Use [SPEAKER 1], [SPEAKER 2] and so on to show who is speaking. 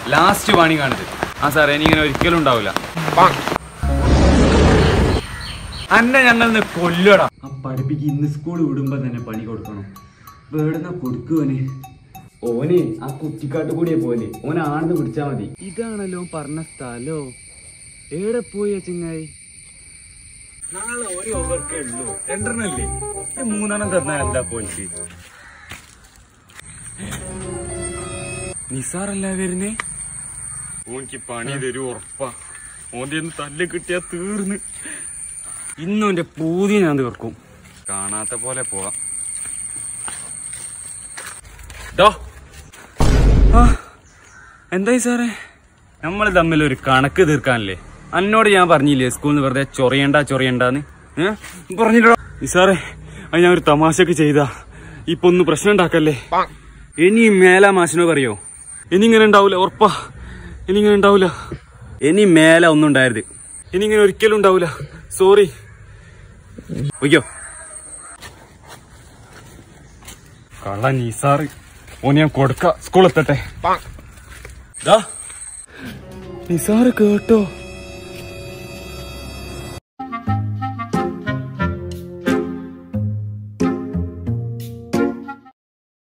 [SPEAKER 1] last പണി കാണിത് ആ സാറേ ഇനിങ്ങനെ ഒരിക്കലും ഉണ്ടാവില്ല അന്നെ ഞങ്ങൾ ഇന്ന് കൊല്ലടാ
[SPEAKER 2] ആ പഠിപ്പിക്ക് ഇന്ന് സ്കൂൾ വിടുമ്പോ തന്നെ പണി കൊടുക്കണം വേടുന്ന കൊടുക്കുവന്
[SPEAKER 1] ഓനെ ആ കുറ്റിക്കാട്ട് കൂടിയെ പോലെ ഓൻ ആണെന്ന് പിടിച്ചാ മതി ഇതാണല്ലോ പറഞ്ഞ സ്ഥലോ എവിടെ പോയ ചിങ്ങായി നാളെ ഒരു ഓവർക്കേ ഉള്ളൂ രണ്ടെണ്ണല്ലേ ഇത് മൂന്നെണ്ണം തന്നാൽ എന്താ പോയിട്ട് നിസാറല്ല വരുന്നേ ഓനിക്ക് പണി തരൂ ഉറപ്പാ ഓന്റെ ഒന്ന് തല്ല് കിട്ടിയാ തീർന്ന് ഇന്നും എന്റെ പൂതി ഞാൻ തീർക്കും കാണാത്ത പോലെ പോവാം ഡോ ആ, എന്തായി സാറേ നമ്മൾ തമ്മിൽ ഒരു കണക്ക് തീർക്കാനല്ലേ അന്നോട് ഞാൻ പറഞ്ഞില്ലേ സ്കൂളിൽ നിന്ന് വെറുതെ ചൊറിയണ്ട ചൊറിയണ്ടെന്ന് ഏ പറഞ്ഞില്ലോ സാറേ അത് ഞാൻ ഒരു തമാശക്ക് ചെയ്താ ഇപ്പൊ ഒന്ന് പ്രശ്നം ഉണ്ടാക്കല്ലേ ഇനി മേല മാഷിനോ പറയോ ഇനി ഇങ്ങനെ ഉണ്ടാവൂല ഉറപ്പാ ഇനി ഇങ്ങനെ ഉണ്ടാവൂല ഇനി മേല ഒന്നും ഉണ്ടായത് ഇനി ഇങ്ങനെ ഒരിക്കലും ഉണ്ടാവൂല സോറി ഒയ്യോ കള്ള നീസാറ് ഓന് ഞാൻ കൊടുക്ക സ്കൂൾ എത്തട്ടെ നിസാറ് കേട്ടോ